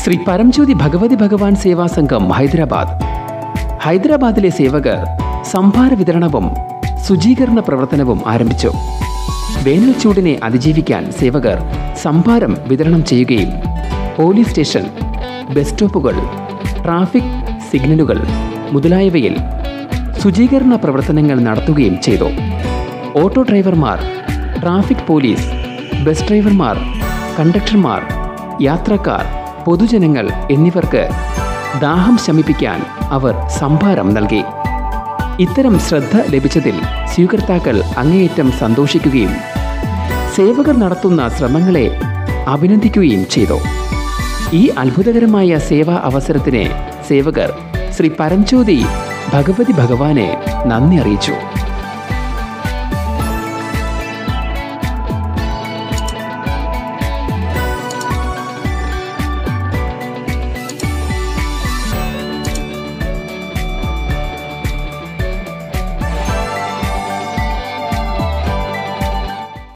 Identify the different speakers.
Speaker 1: ശ്രീ പരംജ്യോതി ഭഗവതി ഭഗവാൻ സേവാ സംഘം ഹൈദരാബാദ് ഹൈദരാബാദിലെ സേവകർ സംഭാര വിതരണവും ശുചീകരണ പ്രവർത്തനവും ആരംഭിച്ചു വേനൽ ചൂടിനെ അതിജീവിക്കാൻ സേവകർ സംഭാരം വിതരണം ചെയ്യുകയും പോലീസ് സ്റ്റേഷൻ ബസ് സ്റ്റോപ്പുകൾ ട്രാഫിക് സിഗ്നലുകൾ മുതലായവയിൽ ശുചീകരണ പ്രവർത്തനങ്ങൾ നടത്തുകയും ചെയ്തു ഓട്ടോ ഡ്രൈവർമാർ ട്രാഫിക് പോലീസ് ബസ് ഡ്രൈവർമാർ കണ്ടക്ടർമാർ യാത്രക്കാർ പൊതുജനങ്ങൾ എന്നിവർക്ക് ദാഹം ശമിപ്പിക്കാൻ അവർ സംഭാരം നൽകി ഇത്തരം ശ്രദ്ധ ലഭിച്ചതിൽ സ്വീകർത്താക്കൾ അങ്ങേയറ്റം സന്തോഷിക്കുകയും സേവകർ നടത്തുന്ന ശ്രമങ്ങളെ അഭിനന്ദിക്കുകയും ചെയ്തു ഈ അത്ഭുതകരമായ സേവാ അവസരത്തിന് സേവകർ ശ്രീ പരംജ്യോതി ഭഗവതി ഭഗവാനെ നന്ദി അറിയിച്ചു